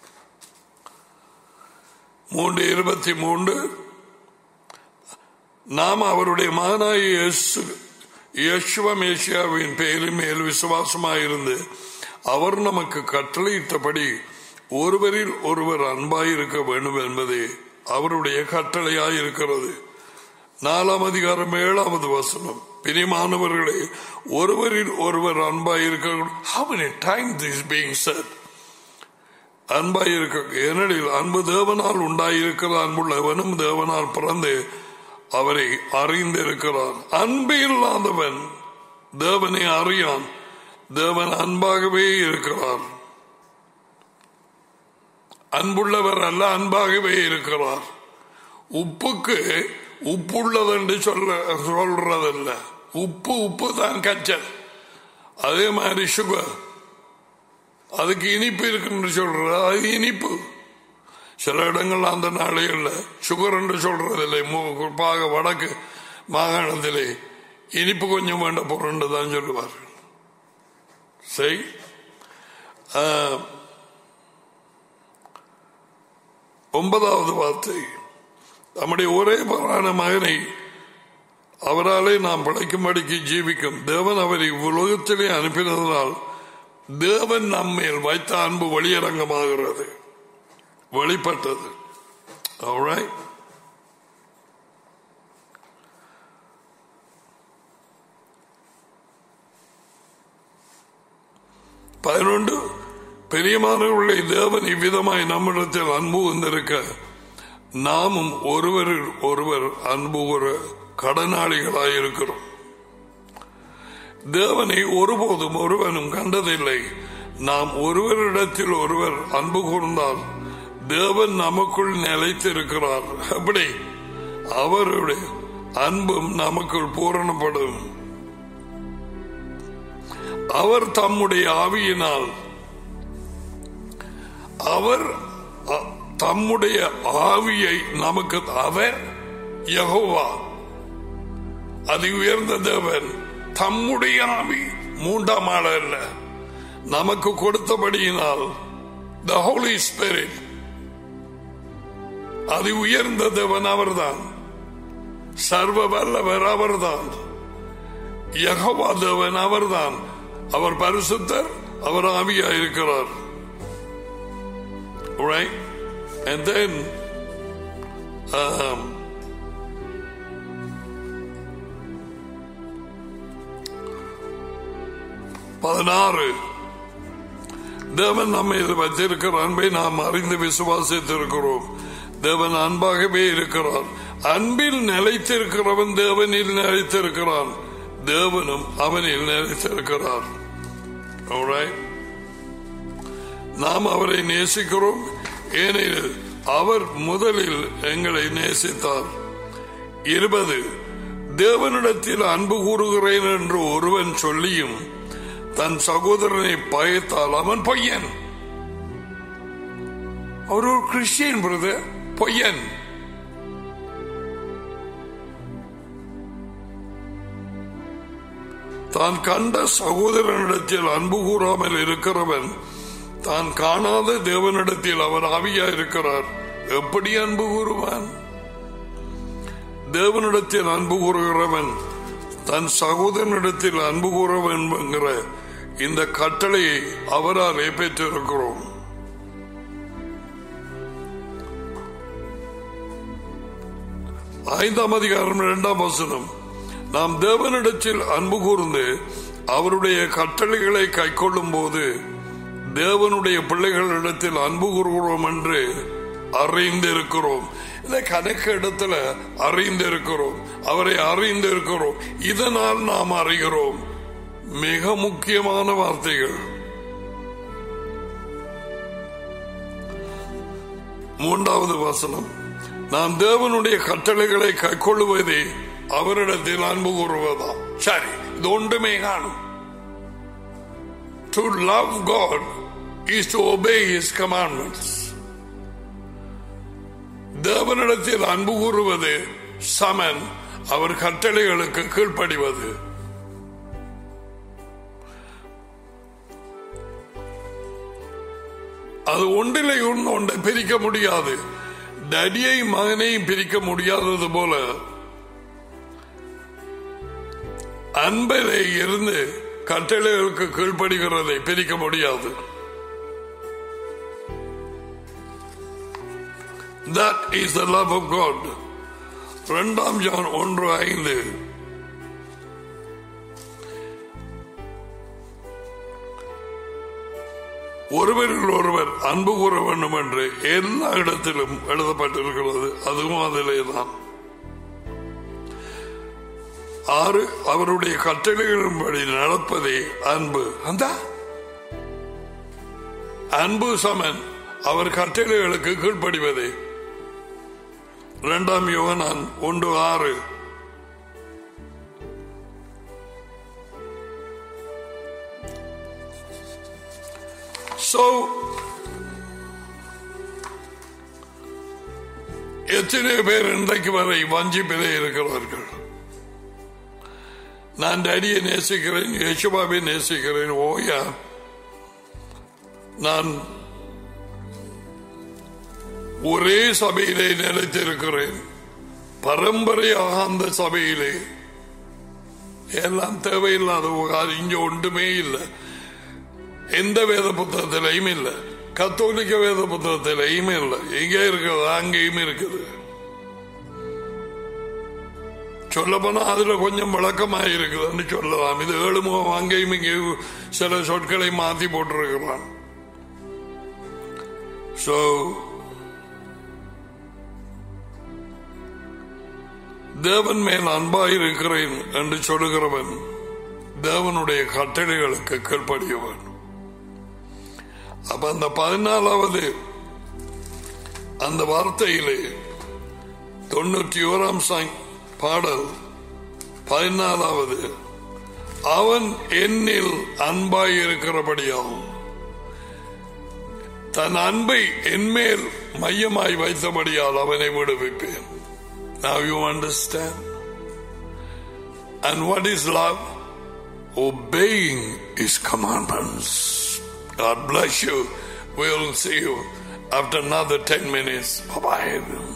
மூன்று இருபத்தி மூன்று நாம் அவருடைய மகனாய் இயேசு யேசுவமேசியாவின் பெயரின் மேல் விசுவாசமாயிருந்து அவர் நமக்கு கட்டளையிட்டபடி ஒருவரில் ஒருவர் அன்பாயிருக்க வேண்டும் என்பதே அவருடைய கட்டளையாயிருக்கிறது நாலாம் அதிகாரம் ஏழாவது வசனம் பிரிமானவர்களே ஒருவரில் ஒருவர் அன்பாயிருக்க how many times this being said அன்பாயிருக்க ஏனெனில் அன்பு தேவனால் உண்டாயிருக்கிற அன்புள்ளவனும் தேவனால் பிறந்து அவரை அறிந்திருக்கிறான் அன்பு இல்லாதவன் தேவனை அறியான் தேவன் அன்பாகவே இருக்கிறார் அன்புள்ளவர் அல்ல அன்பாகவே இருக்கிறார் உப்புக்கு உப்புள்ளது என்று சொல்ல சொல்றதல்ல உப்பு உப்பு தான் கச்சல் அதே மாதிரி சுகர் அதுக்கு இனிப்பு இருக்குன்னு சொல்ற அது இனிப்பு சில இடங்கள் அந்த நாளையில் சுகர் என்று சொல்றதில்லை குறிப்பாக வடக்கு மாகாணத்திலே இனிப்பு கொஞ்சம் வேண்ட பொருள் தான் சொல்லுவார் சரி ஒன்பதாவது வார்த்தை நம்முடைய ஒரே பரான மகனை அவராலே நாம் பிழைக்கும்படிக்கு ஜீவிக்கும் தேவன் அவரை உலகத்திலே அனுப்பினதனால் தேவன் நம்மேல் வைத்த அன்பு வெளியரங்கமாகிறது வெளிப்பட்டது Alright? பதினொன்று பெரியமானவர்களை தேவன் இவ்விதமாய் நம்மிடத்தில் அன்பு வந்திருக்க நாமும் ஒருவரில் ஒருவர் அன்பு ஒரு கடனாளிகளாயிருக்கிறோம் தேவனை ஒருபோதும் ஒருவனும் கண்டதில்லை நாம் ஒருவரிடத்தில் ஒருவர் அன்பு கூர்ந்தால் தேவன் நமக்குள் நிலைத்திருக்கிறார் அப்படி அவருடைய அன்பும் நமக்குள் பூரணப்படும் அவர் தம்முடைய ஆவியினால் அவர் தம்முடைய ஆவியை நமக்கு அவர் யகோவா அதி உயர்ந்த தேவன் தம்முடைய ஆவி மூன்றாம் ஆள் அல்ல நமக்கு கொடுத்தபடியினால் த ஹோலி ஸ்பிரிட் அதி உயர்ந்த தேவன் அவர்தான் சர்வ வல்லவர் அவர்தான் யகவா தேவன் அவர்தான் அவர் பரிசுத்தர் அவர் ஆவியா இருக்கிறார் right and then um, பதினாறு தேவன் நம்மை வச்சிருக்கிற அன்பை நாம் அறிந்து விசுவாசித்திருக்கிறோம் தேவன் அன்பாகவே இருக்கிறார் அன்பில் நிலைத்திருக்கிறவன் தேவனில் நிலைத்திருக்கிறான் தேவனும் அவனில் நிலைத்திருக்கிறார் நாம் அவரை நேசிக்கிறோம் ஏனெனில் அவர் முதலில் எங்களை நேசித்தார் இருபது தேவனிடத்தில் அன்பு கூறுகிறேன் என்று ஒருவன் சொல்லியும் தன் சகோதரனை பயத்தால் அவன் பொய்யன் அவர் ஒரு கிறிஸ்டியன் பிரதர் பொய்யன் தான் கண்ட சகோதரனிடத்தில் அன்பு கூறாமல் இருக்கிறவன் தான் காணாத தேவனிடத்தில் அவர் ஆவியா இருக்கிறார் எப்படி அன்பு கூறுவான் தேவனிடத்தில் அன்பு கூறுகிறவன் தன் சகோதரனிடத்தில் அன்பு கூறவன் என்கிற இந்த கட்டளையை அவராலே பெற்றிருக்கிறோம் ஐந்தாம் அதிகாரம் இரண்டாம் வசனம் நாம் தேவனிடத்தில் அன்பு கூர்ந்து அவருடைய கட்டளைகளை கைக்கொள்ளும் போது தேவனுடைய பிள்ளைகளிடத்தில் அன்பு கூறுகிறோம் என்று அறிந்திருக்கிறோம் இந்த கணக்கு இடத்துல அறிந்திருக்கிறோம் அவரை அறிந்திருக்கிறோம் இதனால் நாம் அறிகிறோம் மிக முக்கியமான வார்த்தைகள் மூன்றாவது வசனம் நாம் தேவனுடைய கட்டளைகளை கைக்கொள்ளுவதே அவரிடத்தில் அன்பு கூறுவதா சரி இது ஒன்றுமே காணும் to love God is to obey his commandments தேவனிடத்தில் அன்பு கூறுவது சமன் அவர் கட்டளைகளுக்கு கீழ்ப்படிவது அது ஒன்றிலே ஒன்று ஒன்றை பிரிக்க முடியாது டடியை மகனையும் பிரிக்க முடியாதது போல அன்பிலே இருந்து கட்டளைகளுக்கு கீழ்ப்படுகிறதை பிரிக்க முடியாது That is the love of God. இரண்டாம் ஜான் ஒன்று ஐந்து ஒருவரில் ஒருவர் அன்பு கூற வேண்டும் என்று எல்லா இடத்திலும் எழுதப்பட்டிருக்கிறது அதுவும் அதிலே தான் ஆறு அவருடைய கட்டளைகளின்படி நடப்பதே அன்பு அந்த அன்பு சமன் அவர் கட்டளைகளுக்கு கீழ்ப்படிவதே இரண்டாம் யோகனான் ஒன்று ஆறு So, எத்தனை பேர் இன்றைக்கு வரை வஞ்சிப்பிலே இருக்கிறார்கள் நான் டேடியை நேசிக்கிறேன் யேசுபாவை நேசிக்கிறேன் ஓயா நான் ஒரே சபையிலே நிலைத்திருக்கிறேன் பரம்பரையாக அந்த சபையிலே எல்லாம் தேவையில்லாத உகாது இங்க ஒன்றுமே இல்லை எந்த வேத புத்தகத்திலையும் இல்லை கத்தோலிக்க வேத புத்தகத்திலையும் இல்லை எங்கே இருக்குது அங்கேயும் இருக்குது சொல்ல போனா அதுல கொஞ்சம் விளக்கமாக இருக்குதுன்னு சொல்லலாம் இது ஏழு முகம் அங்கேயும் இங்கேயும் சில சொற்களை மாத்தி போட்டிருக்கிறான் சோ தேவன் மேல் அன்பாயிருக்கிறேன் என்று சொல்லுகிறவன் தேவனுடைய கட்டளைகளுக்கு கீழ்ப்படியவன் அப்ப அந்த பதினாலாவது அந்த வார்த்தையிலே தொண்ணூற்றி ஓராம் சாங் பாடல் பதினாலாவது அவன் என்னில் அன்பாய் இருக்கிறபடியாகும் தன் அன்பை என்மேல் மையமாய் வைத்தபடியால் அவனை விடுவிப்பேன் Now you understand. And what is love? Obeying his commandments. God bless you. We'll see you after another 10 minutes. Bye bye.